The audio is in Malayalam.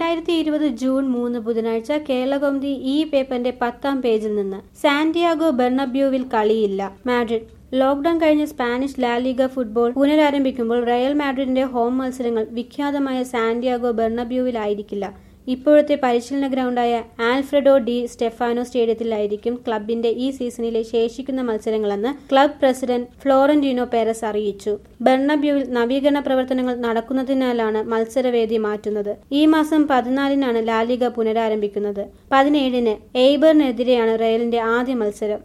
രണ്ടായിരത്തി ഇരുപത് ജൂൺ മൂന്ന് ബുധനാഴ്ച കേരളകൗമുദി ഈ പേപ്പറിന്റെ പത്താം പേജിൽ നിന്ന് സാന്റിയാഗോ ബെർണബ്യൂവിൽ കളിയില്ല മാഡ്രിഡ് ലോക്ഡൌൺ കഴിഞ്ഞ് സ്പാനിഷ് ലാലിഗ ഫുട്ബോൾ പുനരാരംഭിക്കുമ്പോൾ റയൽ മാഡ്രിഡിന്റെ ഹോം മത്സരങ്ങൾ വിഖ്യാതമായ സാന്റിയാഗോ ബെർണബ്യൂവിലായിരിക്കില്ല ഇപ്പോഴത്തെ പരിശീലന ഗ്രൗണ്ടായ ആൽഫ്രെഡോ ഡി സ്റ്റെഫാനോ സ്റ്റേഡിയത്തിലായിരിക്കും ക്ലബിന്റെ ഈ സീസണിലെ ശേഷിക്കുന്ന മത്സരങ്ങളെന്ന് ക്ലബ് പ്രസിഡന്റ് ഫ്ലോറന്റീനോ പെരസ് അറിയിച്ചു ബെർണബ്യൂവിൽ നവീകരണ പ്രവർത്തനങ്ങൾ നടക്കുന്നതിനാലാണ് മത്സരവേദി മാറ്റുന്നത് ഈ മാസം പതിനാലിനാണ് ലാലിഗ പുനരാരംഭിക്കുന്നത് പതിനേഴിന് എയ്ബറിനെതിരെയാണ് റയലിന്റെ ആദ്യ മത്സരം